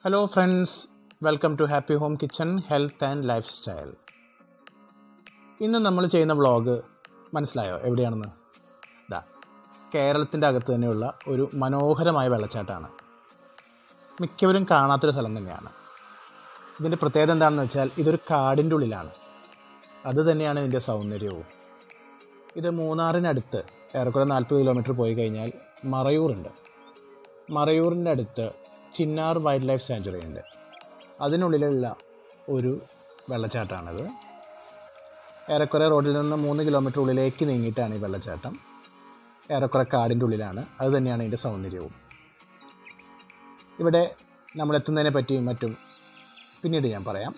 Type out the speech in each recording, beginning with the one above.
Hello friends welcome to happy home kitchen health and lifestyle ഇന്ന് നമ്മൾ ചെയ്യുന്ന vlog മനസ്സിലായോ എവിടെയാണെന്ന് ഇതാ കേരളത്തിൻ്റെ അകത്ത് തന്നെയുള്ള ഒരു മനോഹരമായ വെള്ളച്ചാട്ടമാണ് മിക്കവരും കാണാത്തൊരു സ്ഥലം തന്നെയാണ് ഇതിൻ്റെ പ്രത്യേകത എന്താണെന്ന് വെച്ചാൽ ഇതൊരു കാടിൻ്റെ ഉള്ളിലാണ് അത് തന്നെയാണ് ഇതിൻ്റെ സൗന്ദര്യവും ഇത് മൂന്നാറിനടുത്ത് ഏറെക്കുറെ നാൽപ്പത് കിലോമീറ്റർ പോയി കഴിഞ്ഞാൽ മറയൂറുണ്ട് മറയൂറിൻ്റെ അടുത്ത് ചിന്നാർ വൈൽഡ് ലൈഫ് സാഞ്ചുറി ഉണ്ട് അതിനുള്ളിലുള്ള ഒരു വെള്ളച്ചാട്ടമാണിത് ഏറെക്കുറെ റോഡിൽ നിന്ന് മൂന്ന് കിലോമീറ്റർ ഉള്ളിലേക്ക് നീങ്ങിയിട്ടാണ് ഈ വെള്ളച്ചാട്ടം ഏറെക്കുറെ കാടിൻ്റെ ഉള്ളിലാണ് അത് തന്നെയാണ് ഇതിൻ്റെ സൗന്ദര്യവും ഇവിടെ നമ്മൾ എത്തുന്നതിനെ പറ്റിയും മറ്റും പിന്നീട് ഞാൻ പറയാം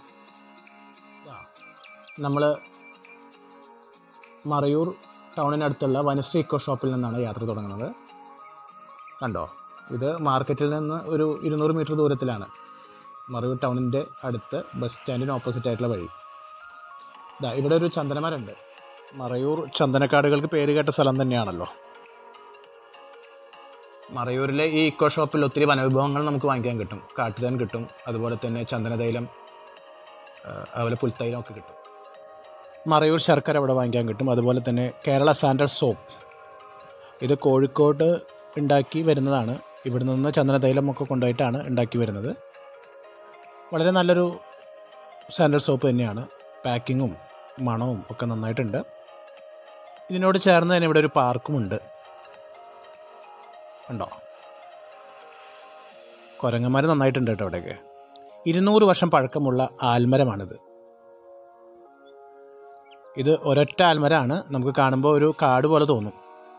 നമ്മൾ മറയൂർ ടൗണിനടുത്തുള്ള വനശ്രീ ഇക്കോ ഷോപ്പിൽ നിന്നാണ് യാത്ര തുടങ്ങുന്നത് കണ്ടോ ഇത് മാർക്കറ്റിൽ നിന്ന് ഒരു ഇരുന്നൂറ് മീറ്റർ ദൂരത്തിലാണ് മറയൂർ ടൗണിൻ്റെ അടുത്ത് ബസ് സ്റ്റാൻഡിന് ഓപ്പോസിറ്റ് ആയിട്ടുള്ള വഴി ഇതാ ഇവിടെ ഒരു ചന്ദനമരമുണ്ട് മറയൂർ ചന്ദനക്കാടുകൾക്ക് പേര് കേട്ട സ്ഥലം തന്നെയാണല്ലോ മറയൂരിലെ ഈ ഇക്കോ ഷോപ്പിൽ ഒത്തിരി വനവിഭവങ്ങൾ നമുക്ക് വാങ്ങിക്കാൻ കിട്ടും കാട്ടുതേൻ കിട്ടും അതുപോലെ തന്നെ ചന്ദനതൈലം ആ, അതുപോലെ പുൽത്തൈലം ഒക്കെ കിട്ടും മറയൂർ ശർക്കര ഇവിടെ വാങ്ങിക്കാൻ കിട്ടും അതുപോലെ തന്നെ കേരള സാൻഡൽ സോപ്പ് ഇത് കോഴിക്കോട് ഉണ്ടാക്കി വരുന്നതാണ് ഇവിടെ നിന്ന് ചന്ദനതൈലം ഒക്കെ കൊണ്ടുപോയിട്ടാണ് ഉണ്ടാക്കി വരുന്നത് വളരെ നല്ലൊരു സാൻഡൽ സോപ്പ് തന്നെയാണ് പാക്കിങ്ങും മണവും ഒക്കെ നന്നായിട്ടുണ്ട് ഇതിനോട് ചേർന്ന് തന്നെ ഇവിടെ ഒരു പാർക്കുമുണ്ട് ഉണ്ടോ കുരങ്ങന്മാർ നന്നായിട്ടുണ്ട് കേട്ടോ അവിടെയൊക്കെ ഇരുന്നൂറ് വർഷം പഴക്കമുള്ള ആൽമരമാണിത് ഇത് ഒരൊറ്റ ആൽമരമാണ് നമുക്ക് കാണുമ്പോൾ ഒരു കാട് പോലെ തോന്നും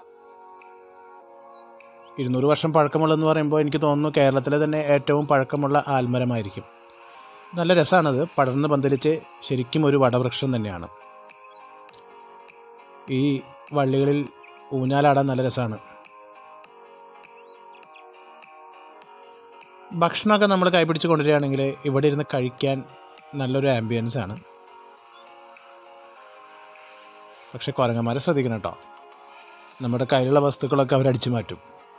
ഇരുന്നൂറ് വർഷം പഴക്കമുള്ളതെന്ന് പറയുമ്പോൾ എനിക്ക് തോന്നുന്നു കേരളത്തിലെ തന്നെ ഏറ്റവും പഴക്കമുള്ള ആൽമരമായിരിക്കും നല്ല രസമാണത് പടർന്ന് പന്തലിച്ച് ശരിക്കും ഒരു വടവൃക്ഷം തന്നെയാണ് ഈ വള്ളികളിൽ ഊഞ്ഞാലാടാൻ നല്ല രസമാണ് ഭക്ഷണമൊക്കെ നമ്മൾ കൈപിടിച്ച് കൊണ്ടുവരികയാണെങ്കിൽ ഇവിടെ ഇരുന്ന് കഴിക്കാൻ നല്ലൊരു ആംബിയൻസ് ആണ് പക്ഷെ കുരങ്ങന്മാരെ ശ്രദ്ധിക്കണം കേട്ടോ നമ്മുടെ കയ്യിലുള്ള വസ്തുക്കളൊക്കെ അവരടിച്ചു മാറ്റും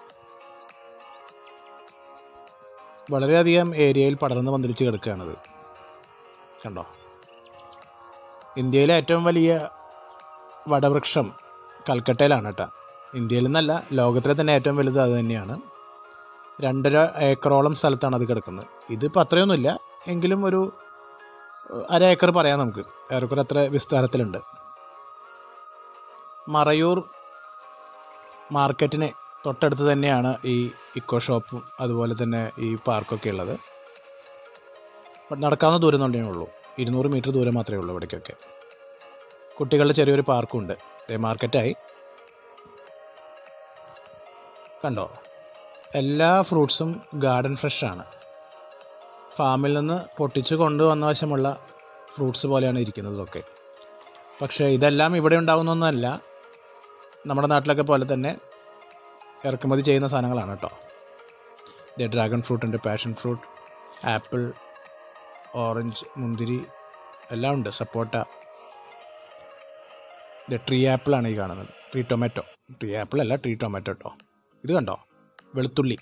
വളരെയധികം ഏരിയയിൽ പടർന്ന് പന്തലിച്ച് കിടക്കുകയാണത് കണ്ടോ ഇന്ത്യയിലെ ഏറ്റവും വലിയ വടവൃക്ഷം കൽക്കട്ടയിലാണ് കേട്ടോ ഇന്ത്യയിൽ നിന്നല്ല ലോകത്തിലെ തന്നെ ഏറ്റവും വലുത് അത് തന്നെയാണ് രണ്ടര ഏക്കറോളം സ്ഥലത്താണ് അത് കിടക്കുന്നത് ഇതിപ്പോൾ അത്രയൊന്നുമില്ല എങ്കിലും ഒരു ഏഹ്, അര ഏക്കർ പറയാം നമുക്ക് ഏറെക്കുറെ അത്ര വിസ്താരത്തിലുണ്ട് മറയൂർ മാർക്കറ്റിന് തൊട്ടടുത്ത് തന്നെയാണ് ഈ ഇക്കോ ഷോപ്പും അതുപോലെ തന്നെ ഈ പാർക്കൊക്കെ ഉള്ളത് അപ്പോൾ നടക്കാവുന്ന ദൂരം തന്നെ ഉള്ളൂ ഇരുന്നൂറ് മീറ്റർ ദൂരം മാത്രമേ ഉള്ളൂ ഇവിടേക്കൊക്കെ കുട്ടികളുടെ ചെറിയൊരു പാർക്കും ഉണ്ട് ദേ മാർക്കറ്റായി കണ്ടോ എല്ലാ ഫ്രൂട്ട്സും ഗാർഡൻ ഫ്രഷാണ് ഫാമിൽ നിന്ന് പൊട്ടിച്ച് കൊണ്ടുവന്ന വശമുള്ള ഫ്രൂട്ട്സ് പോലെയാണ് ഇരിക്കുന്നതൊക്കെ പക്ഷേ ഇതെല്ലാം ഇവിടെ ഉണ്ടാകുന്നൊന്നല്ല നമ്മുടെ നാട്ടിലൊക്കെ പോലെ തന്നെ ഇറക്കുമതി ചെയ്യുന്ന സാധനങ്ങളാണ് കേട്ടോ ഇത് ഡ്രാഗൺ ഫ്രൂട്ട് ഉണ്ട് പാഷൻ ഫ്രൂട്ട് ആപ്പിൾ ഓറഞ്ച് മുന്തിരി എല്ലാം ഉണ്ട് സപ്പോട്ട ഇത് ട്രീ ആപ്പിളാണ് ഈ കാണുന്നത് ട്രീ ടൊമാറ്റോ ട്രീ ആപ്പിൾ അല്ല ട്രീ ടൊമാറ്റോ കേട്ടോ ഇത് കണ്ടോ വെളുത്തുള്ളി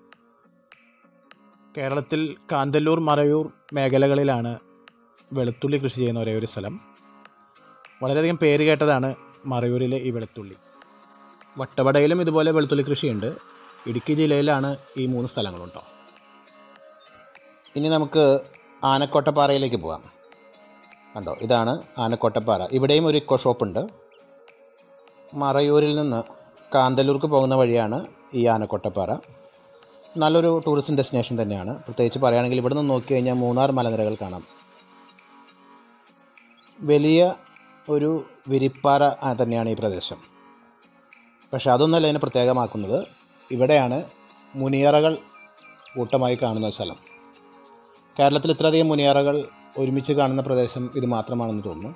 കേരളത്തിൽ കാന്തല്ലൂർ മറയൂർ മേഖലകളിലാണ് വെളുത്തുള്ളി കൃഷി ചെയ്യുന്ന ഒരേ ഒരു സ്ഥലം വളരെയധികം പേര് കേട്ടതാണ് മറയൂരിലെ ഈ വെളുത്തുള്ളി വട്ടവടയിലും ഇതുപോലെ വെളുത്തുള്ളി കൃഷിയുണ്ട് ഇടുക്കി ജില്ലയിലാണ് ഈ മൂന്ന് സ്ഥലങ്ങളും കേട്ടോ ഇനി നമുക്ക് ആനക്കോട്ടപ്പാറയിലേക്ക് പോകാം കണ്ടോ ഇതാണ് ആനക്കോട്ടപ്പാറ ഇവിടെയും ഒരു ഇക്കോ ഷോപ്പുണ്ട് മറയൂരിൽ നിന്ന് കാന്തല്ലൂർക്ക് പോകുന്ന വഴിയാണ് ഈ ആനക്കോട്ടപ്പാറ നല്ലൊരു ടൂറിസ്റ്റ് ഡെസ്റ്റിനേഷൻ തന്നെയാണ് പ്രത്യേകിച്ച് പറയുകയാണെങ്കിൽ ഇവിടെ നിന്ന് നോക്കി കഴിഞ്ഞാൽ മൂന്നാർ മലനിരകൾ കാണാം വലിയ ഒരു വിരിപ്പാറ ആ, തന്നെയാണ് ഈ പ്രദേശം പക്ഷെ അതൊന്നല്ല ഇതിനെ പ്രത്യേകമാക്കുന്നത് ഇവിടെയാണ് മുനിയറകൾ കൂട്ടമായി കാണുന്ന സ്ഥലം കേരളത്തിൽ ഇത്രയധികം മുനിയറകൾ ഒരുമിച്ച് കാണുന്ന പ്രദേശം ഇത് മാത്രമാണെന്ന് തോന്നുന്നു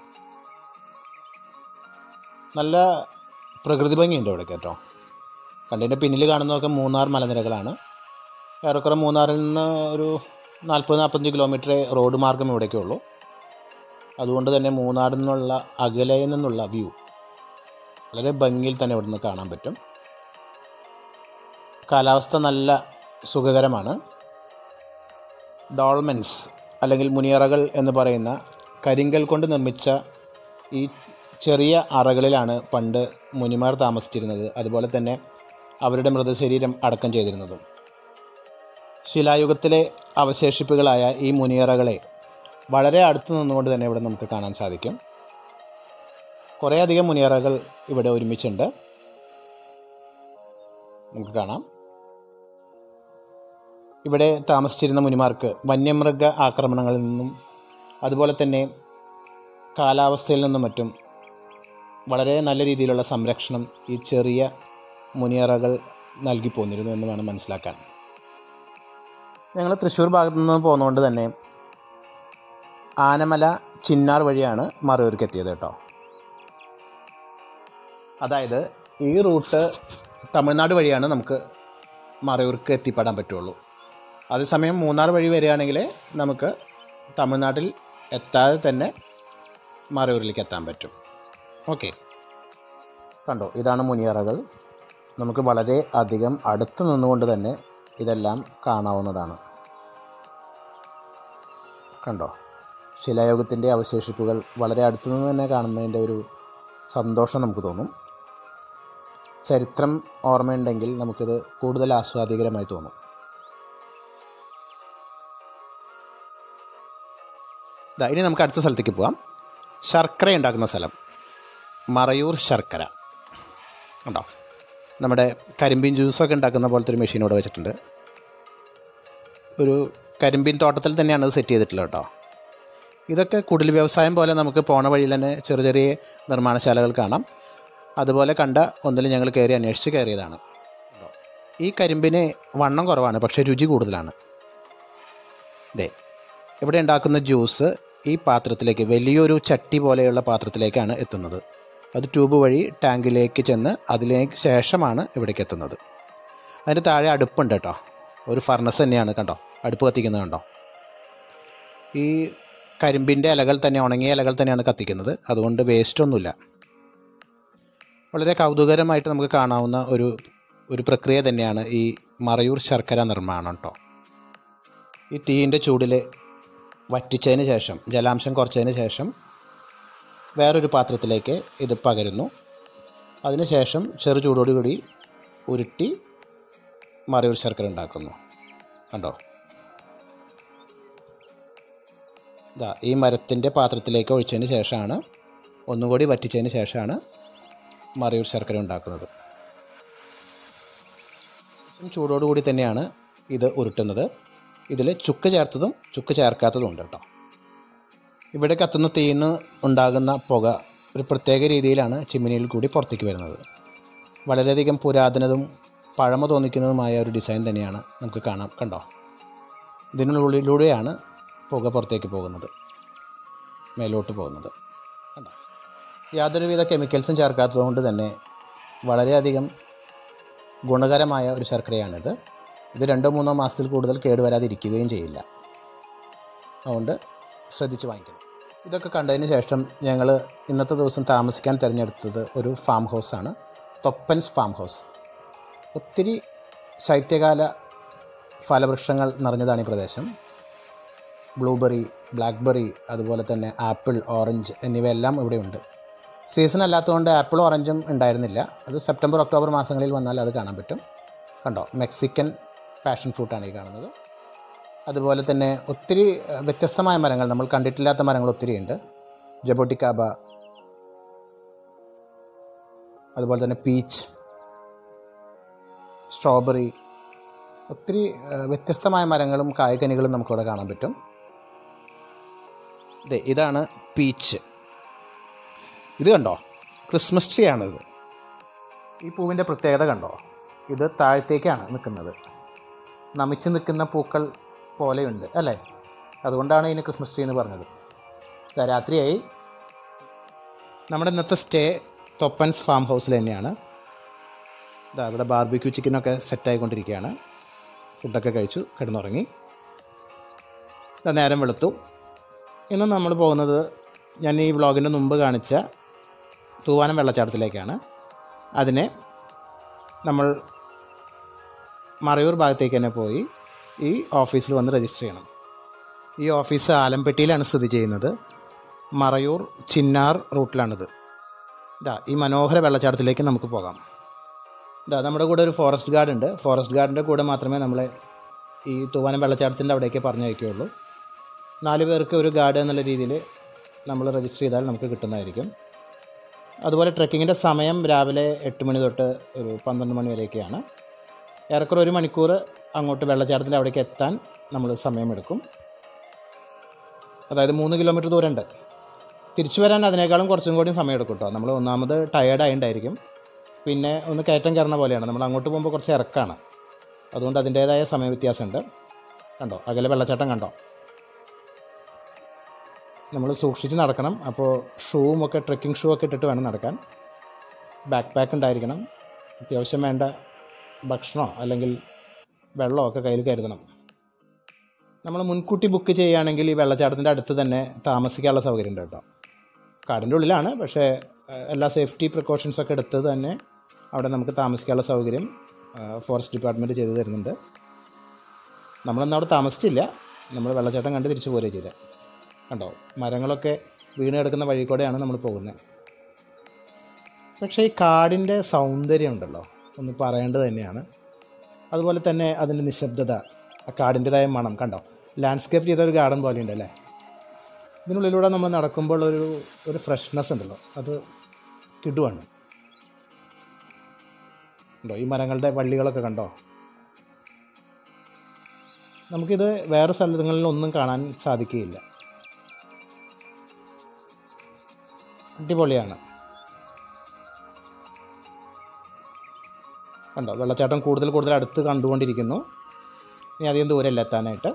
നല്ല പ്രകൃതി ഭംഗിയുണ്ട് ഇവിടെ കേട്ടോ കണ്ടിൻ്റെ പിന്നിൽ കാണുന്നതൊക്കെ മൂന്നാർ മലനിരകളാണ് ഏറെക്കുറെ മൂന്നാറിൽ നിന്ന് ഒരു നാൽപ്പത് നാൽപ്പത്തഞ്ച് കിലോമീറ്റർ റോഡ് മാർഗം ഇവിടേക്കേ ഉള്ളൂ അതുകൊണ്ട് തന്നെ മൂന്നാറിൽ നിന്നുള്ള അകലയിൽ നിന്നുള്ള വ്യൂ വളരെ ഭംഗിയിൽ തന്നെ ഇവിടെ നിന്ന് കാണാൻ പറ്റും കാലാവസ്ഥ നല്ല സുഖകരമാണ് ഡോൾമെൻസ് അല്ലെങ്കിൽ മുനിയറകൾ എന്ന് പറയുന്ന കരിങ്കൽ കൊണ്ട് നിർമ്മിച്ച ഈ ചെറിയ അറകളിലാണ് പണ്ട് മുനിമാർ താമസിച്ചിരുന്നത് അതുപോലെ തന്നെ അവരുടെ മൃതശരീരം അടക്കം ചെയ്തിരുന്നതും ശിലായുഗത്തിലെ അവശേഷിപ്പുകളായ ഈ മുനിയറകളെ വളരെ അടുത്ത് നിന്നുകൊണ്ട് തന്നെ ഇവിടെ നമുക്ക് കാണാൻ സാധിക്കും കുറേയധികം മുനിയറകൾ ഇവിടെ ഒരുമിച്ചുണ്ട് നമുക്ക് കാണാം ഇവിടെ താമസിച്ചിരുന്ന മുനിമാർക്ക് വന്യമൃഗ ആക്രമണങ്ങളിൽ നിന്നും അതുപോലെ തന്നെ കാലാവസ്ഥയിൽ നിന്നും മറ്റും വളരെ നല്ല രീതിയിലുള്ള സംരക്ഷണം ഈ ചെറിയ മുനിയറകൾ നൽകി പോന്നിരുന്നു എന്ന് വേണം മനസ്സിലാക്കാൻ ഞങ്ങൾ തൃശ്ശൂർ ഭാഗത്തു നിന്ന് പോകുന്നതുകൊണ്ട് തന്നെ ആനമല ചിന്നാർ വഴിയാണ് മറയൂർക്ക് എത്തിയത് കേട്ടോ അതായത് ഈ റൂട്ട് തമിഴ്നാട് വഴിയാണ് നമുക്ക് മറയൂർക്ക് എത്തിപ്പെടാൻ പറ്റുള്ളൂ അതേസമയം മൂന്നാർ വഴി വരികയാണെങ്കിൽ നമുക്ക് തമിഴ്നാട്ടിൽ എത്താതെ തന്നെ മറയൂരിലേക്ക് എത്താൻ പറ്റും ഓക്കെ കണ്ടോ ഇതാണ് മുനിയറകൾ നമുക്ക് വളരെ അധികം അടുത്ത് നിന്നുകൊണ്ട് തന്നെ ഇതെല്ലാം കാണാവുന്നതാണ് കണ്ടോ ശിലായുഗത്തിൻ്റെ അവശേഷിപ്പുകൾ വളരെ അടുത്തു നിന്ന് തന്നെ കാണുന്നതിൻ്റെ ഒരു സന്തോഷം നമുക്ക് തോന്നും ചരിത്രം ഓർമ്മയുണ്ടെങ്കിൽ നമുക്കിത് കൂടുതൽ ആസ്വാദികരമായി തോന്നും ദാ ഇനി നമുക്ക് അടുത്ത സ്ഥലത്തേക്ക് പോവാം ശർക്കര ഉണ്ടാക്കുന്ന സ്ഥലം മറയൂർ ശർക്കര ഉണ്ടോ നമ്മുടെ കരിമ്പീൻ ജ്യൂസൊക്കെ ഉണ്ടാക്കുന്ന പോലത്തെ ഒരു മെഷീൻ ഇവിടെ വെച്ചിട്ടുണ്ട് ഒരു കരിമ്പീൻ തോട്ടത്തിൽ തന്നെയാണ് ഇത് സെറ്റ് ചെയ്തിട്ടുള്ളത് കേട്ടോ ഇതൊക്കെ കുടിൽ വ്യവസായം പോലെ നമുക്ക് പോണ വഴിയിൽ തന്നെ ചെറിയ ചെറിയ നിർമ്മാണശാലകൾ കാണാം അതുപോലെ കണ്ട ഒന്നിൽ ഞങ്ങൾ കയറി അന്വേഷിച്ച് കയറിയതാണ് കേട്ടോ. ഈ കരിമ്പിന് വണ്ണം കുറവാണ് പക്ഷേ രുചി കൂടുതലാണ് ദേ ഇവിടെ ഉണ്ടാക്കുന്ന ജ്യൂസ് ഈ പാത്രത്തിലേക്ക് വലിയൊരു ചട്ടി പോലെയുള്ള പാത്രത്തിലേക്കാണ് എത്തുന്നത് അത് ട്യൂബ് വഴി ടാങ്കിലേക്ക് ചെന്ന് അതിലേക്ക് ശേഷമാണ് ഇവിടേക്ക് എത്തുന്നത് അതിൻ്റെ താഴെ അടുപ്പുണ്ട് കേട്ടോ ഒരു ഫർണസ് തന്നെയാണ് കണ്ടോ അടുപ്പ് കത്തിക്കുന്നത് കണ്ടോ ഈ കരിമ്പിൻ്റെ ഇലകൾ തന്നെ ഉണങ്ങിയ ഇലകൾ തന്നെയാണ് കത്തിക്കുന്നത് അതുകൊണ്ട് വേസ്റ്റ് ഒന്നുമില്ല വളരെ കൗതുകരമായിട്ട് നമുക്ക് കാണാവുന്ന ഒരു ഒരു പ്രക്രിയ തന്നെയാണ് ഈ മറയൂർ ശർക്കര നിർമ്മാണം കേട്ടോ ഈ തീയിൻ്റെ ചൂടിൽ വറ്റിച്ചതിന് ശേഷം ജലാംശം കുറച്ചതിന് ശേഷം വേറൊരു പാത്രത്തിലേക്ക് ഇത് പകരുന്നു അതിനുശേഷം ചെറു ചൂടോടുകൂടി ഉരുട്ടി മറയൂർ ശർക്കര ഉണ്ടാക്കുന്നു കണ്ടോ ഇതാ ഈ മരത്തിൻ്റെ പാത്രത്തിലേക്ക് ഒഴിച്ചതിന് ശേഷമാണ് ഒന്നുകൂടി വറ്റിച്ചതിന് ശേഷമാണ് മറയൂർ ശർക്കര ഉണ്ടാക്കുന്നത് ചൂടോടുകൂടി തന്നെയാണ് ഇത് ഉരുട്ടുന്നത് ഇതിൽ ചുക്ക് ചേർത്തതും ചുക്ക് ചേർക്കാത്തതും ഉണ്ട് കേട്ടോ ഇവിടെ കത്തുന്ന തീന്ന് ഉണ്ടാകുന്ന പുക ഒരു പ്രത്യേക രീതിയിലാണ് ചിമ്മിനിയിൽ കൂടി പുറത്തേക്ക് വരുന്നത് വളരെയധികം പുരാതനതും പഴമ തോന്നിക്കുന്നതുമായ ഒരു ഡിസൈൻ തന്നെയാണ് നമുക്ക് കാണാം കണ്ടോ ഇതിനുള്ളിലൂടെയാണ് പുക പുറത്തേക്ക് പോകുന്നത് മേലോട്ട് പോകുന്നത് കണ്ടോ യാതൊരുവിധ കെമിക്കൽസും ചേർക്കാത്തതുകൊണ്ട് തന്നെ വളരെയധികം ഗുണകരമായ ഒരു ശർക്കരയാണിത് ഇത് രണ്ടോ മൂന്നോ മാസത്തിൽ കൂടുതൽ കേടുവരാതിരിക്കുകയും ചെയ്യില്ല അതുകൊണ്ട് ശ്രദ്ധിച്ച് വാങ്ങിക്കണം ഇതൊക്കെ കണ്ടതിന് ശേഷം ഞങ്ങൾ ഇന്നത്തെ ദിവസം താമസിക്കാൻ തിരഞ്ഞെടുത്തത് ഒരു ഫാം ഹൗസാണ് തൊപ്പൻസ് ഫാം ഹൗസ് ഒത്തിരി ശൈത്യകാല ഫലവൃക്ഷങ്ങൾ നിറഞ്ഞതാണ് ഈ പ്രദേശം ബ്ലൂബെറി ബ്ലാക്ക്ബെറി അതുപോലെ തന്നെ ആപ്പിൾ ഓറഞ്ച് എന്നിവയെല്ലാം ഇവിടെയുണ്ട് സീസൺ അല്ലാത്തതുകൊണ്ട് ആപ്പിൾ ഓറഞ്ചും ഉണ്ടായിരുന്നില്ല അത് സെപ്റ്റംബർ ഒക്ടോബർ മാസങ്ങളിൽ വന്നാൽ അത് കാണാൻ പറ്റും കണ്ടോ മെക്സിക്കൻ പാഷൻ ഫ്രൂട്ടാണ് ഈ കാണുന്നത് അതുപോലെ തന്നെ ഒത്തിരി അഹ്, വ്യത്യസ്തമായ മരങ്ങൾ നമ്മൾ കണ്ടിട്ടില്ലാത്ത മരങ്ങൾ ഒത്തിരിയുണ്ട് ജബോട്ടിക്കാബ അതുപോലെ തന്നെ പീച്ച് സ്ട്രോബെറി ഒത്തിരി അഹ്, വ്യത്യസ്തമായ മരങ്ങളും കായ്കനികളും നമുക്കിവിടെ കാണാൻ പറ്റും ദേ ഇതാണ് പീച്ച് ഇത് കണ്ടോ ക്രിസ്മസ് ട്രീ ആണിത് ഈ പൂവിൻ്റെ പ്രത്യേകത കണ്ടോ ഇത് താഴത്തേക്കാണ് നിൽക്കുന്നത് നമിച്ച് നിൽക്കുന്ന പൂക്കൾ പോലെയുണ്ട് അല്ലേ അതുകൊണ്ടാണ് ഇതിന് ക്രിസ്മസ് ട്രീ എന്ന് പറഞ്ഞത് ദാ രാത്രിയായി നമ്മുടെ ഇന്നത്തെ സ്റ്റേ തൊപ്പൻസ് ഫാം ഹൗസിൽ തന്നെയാണ് ഇതാ ഇവിടെ ബാർബിക്യൂ ചിക്കനൊക്കെ സെറ്റായിക്കൊണ്ടിരിക്കുകയാണ് ഫുഡൊക്കെ കഴിച്ചു കിടന്നുറങ്ങി ദാ നേരം വെളുത്തു ഇന്ന് നമ്മൾ പോകുന്നത് ഞാൻ ഈ വ്ളോഗിൻ്റെ മുമ്പ് കാണിച്ച തൂവാനം വെള്ളച്ചാട്ടത്തിലേക്കാണ് അതിനെ നമ്മൾ മറയൂർ ഭാഗത്തേക്ക് തന്നെ പോയി ഈ ഓഫീസിൽ വന്ന് രജിസ്റ്റർ ചെയ്യണം ഈ ഓഫീസ് ആലമ്പട്ടിയിലാണ് സ്ഥിതി ചെയ്യുന്നത് മറയൂർ ചിന്നാർ റൂട്ടിലാണിത് ഇതാ ഈ മനോഹര വെള്ളച്ചാട്ടത്തിലേക്ക് നമുക്ക് പോകാം ഇതാ നമ്മുടെ കൂടെ ഒരു ഫോറസ്റ്റ് ഗാർഡ് ഉണ്ട് ഫോറസ്റ്റ് ഗാർഡിൻ്റെ കൂടെ മാത്രമേ നമ്മളെ ഈ തൂവാനം വെള്ളച്ചാട്ടത്തിൻ്റെ അവിടേക്ക് പറഞ്ഞയക്കുകയുള്ളൂ നാല് പേർക്ക് ഒരു ഗാർഡ് എന്നുള്ള രീതിയിൽ നമ്മൾ രജിസ്റ്റർ ചെയ്താൽ നമുക്ക് കിട്ടുന്നതായിരിക്കും അതുപോലെ ട്രെക്കിങ്ങിൻ്റെ സമയം രാവിലെ എട്ട് മണി തൊട്ട് ഒരു പന്ത്രണ്ട് മണി വരെയൊക്കെയാണ് ഏറെക്കുറെ ഒരു മണിക്കൂർ അങ്ങോട്ട് വെള്ളച്ചാട്ടത്തിൻ്റെ അവിടേക്ക് എത്താൻ നമ്മൾ സമയമെടുക്കും അതായത് മൂന്ന് കിലോമീറ്റർ ദൂരമുണ്ട് തിരിച്ചു വരാൻ അതിനേക്കാളും കുറച്ചും കൂടി സമയം എടുക്കും കേട്ടോ നമ്മൾ ഒന്നാമത് ടയേർഡായിട്ടായിരിക്കും പിന്നെ ഒന്ന് കയറ്റം കയറുന്ന പോലെയാണ് നമ്മൾ അങ്ങോട്ട് പോകുമ്പോൾ കുറച്ച് ഇറക്കാണ് അതുകൊണ്ട് അതിൻ്റേതായ സമയ വ്യത്യാസമുണ്ട് കണ്ടോ അകലെ വെള്ളച്ചാട്ടം കണ്ടോ നമ്മൾ സൂക്ഷിച്ച് നടക്കണം അപ്പോൾ ഷൂവും ഒക്കെ ട്രെക്കിംഗ് ഷൂ ഒക്കെ ഇട്ടിട്ട് വേണം നടക്കാൻ ബാക്ക് പാക്ക് ഉണ്ടായിരിക്കണം അത്യാവശ്യം വേണ്ട ഭക്ഷണമോ അല്ലെങ്കിൽ വെള്ളമോ ഒക്കെ കയ്യിൽ കരുതണം നമ്മൾ മുൻകൂട്ടി ബുക്ക് ചെയ്യുകയാണെങ്കിൽ ഈ വെള്ളച്ചാട്ടത്തിൻ്റെ അടുത്ത് തന്നെ താമസിക്കാനുള്ള സൗകര്യം ഉണ്ട് കേട്ടോ കാടിൻ്റെ ഉള്ളിലാണ് പക്ഷേ ഏഹ്, എല്ലാ സേഫ്റ്റി പ്രിക്കോഷൻസ് ഒക്കെ എടുത്തത് തന്നെ അവിടെ നമുക്ക് താമസിക്കാനുള്ള സൗകര്യം ഏഹ്, ഫോറസ്റ്റ് ഡിപ്പാർട്ട്മെൻറ്റ് ചെയ്തു തരുന്നുണ്ട് നമ്മളൊന്നും അവിടെ താമസിച്ചില്ല നമ്മൾ വെള്ളച്ചാട്ടം കണ്ട് തിരിച്ചു പോരുക ചെയ്തത് കണ്ടോ മരങ്ങളൊക്കെ വീണ് കിടക്കുന്ന വഴി കൂടെയാണ് നമ്മൾ പോകുന്നത് പക്ഷേ ഈ കാടിൻ്റെ സൗന്ദര്യം ഉണ്ടല്ലോ ഒന്ന് പറയേണ്ടത് തന്നെയാണ് അതുപോലെ തന്നെ അതിൻ്റെ നിശബ്ദത ആ കാടിൻ്റെതായ മണം കണ്ടോ ലാൻഡ്സ്കേപ്പ് ചെയ്ത ഒരു ഗാർഡൻ പോലെ ഉണ്ട് അല്ലേ ഇതിനുള്ളിലൂടെ നമ്മൾ നടക്കുമ്പോൾ ഒരു ഒരു ഫ്രഷ്നെസ് ഉണ്ടല്ലോ അത് കിടുവാണ് ഉണ്ടോ ഈ മരങ്ങളുടെ വള്ളികളൊക്കെ കണ്ടോ നമുക്കിത് വേറെ സ്ഥലങ്ങളിലൊന്നും കാണാൻ സാധിക്കുകയില്ല അടിപൊളിയാണ് കണ്ടോ വെള്ളച്ചാട്ടം കൂടുതൽ കൂടുതൽ അടുത്ത് കണ്ടുകൊണ്ടിരിക്കുന്നു ഇനി അധികം ദൂരമില്ല എത്താനായിട്ട്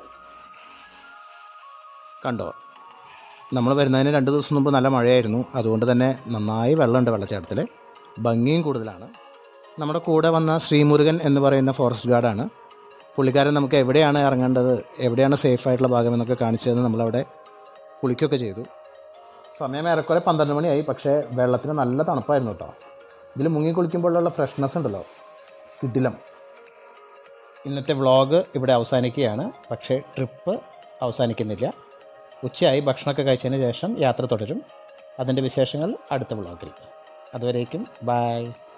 കണ്ടോ നമ്മൾ വരുന്നതിന് രണ്ട് ദിവസം മുമ്പ് നല്ല മഴയായിരുന്നു അതുകൊണ്ട് തന്നെ നന്നായി വെള്ളമുണ്ട് വെള്ളച്ചാട്ടത്തിൽ ഭംഗിയും കൂടുതലാണ് നമ്മുടെ കൂടെ വന്ന ശ്രീമുരുകൻ എന്ന് പറയുന്ന ഫോറസ്റ്റ് ഗാർഡാണ് പുള്ളിക്കാരൻ നമുക്ക് എവിടെയാണ് ഇറങ്ങേണ്ടത് എവിടെയാണ് സേഫ് ആയിട്ടുള്ള ഭാഗം എന്നൊക്കെ കാണിച്ചു തന്ന് നമ്മളവിടെ കുളിക്കുകയൊക്കെ ചെയ്തു സമയം ഏറെക്കുറെ പന്ത്രണ്ട് മണിയായി പക്ഷേ വെള്ളത്തിന് നല്ല തണുപ്പായിരുന്നു കേട്ടോ ഇതിൽ മുങ്ങി കുളിക്കുമ്പോഴുള്ള ഫ്രഷ്നെസ് ഉണ്ടല്ലോ കിടിലം ഇന്നത്തെ വ്ളോഗ് ഇവിടെ അവസാനിക്കുകയാണ് പക്ഷേ ട്രിപ്പ് അവസാനിക്കുന്നില്ല ഉച്ചയായി ഭക്ഷണമൊക്കെ കഴിച്ചതിന് ശേഷം യാത്ര തുടരും അതിൻ്റെ വിശേഷങ്ങൾ അടുത്ത വ്ളോഗിൽ അതുവരേക്കും ബായ്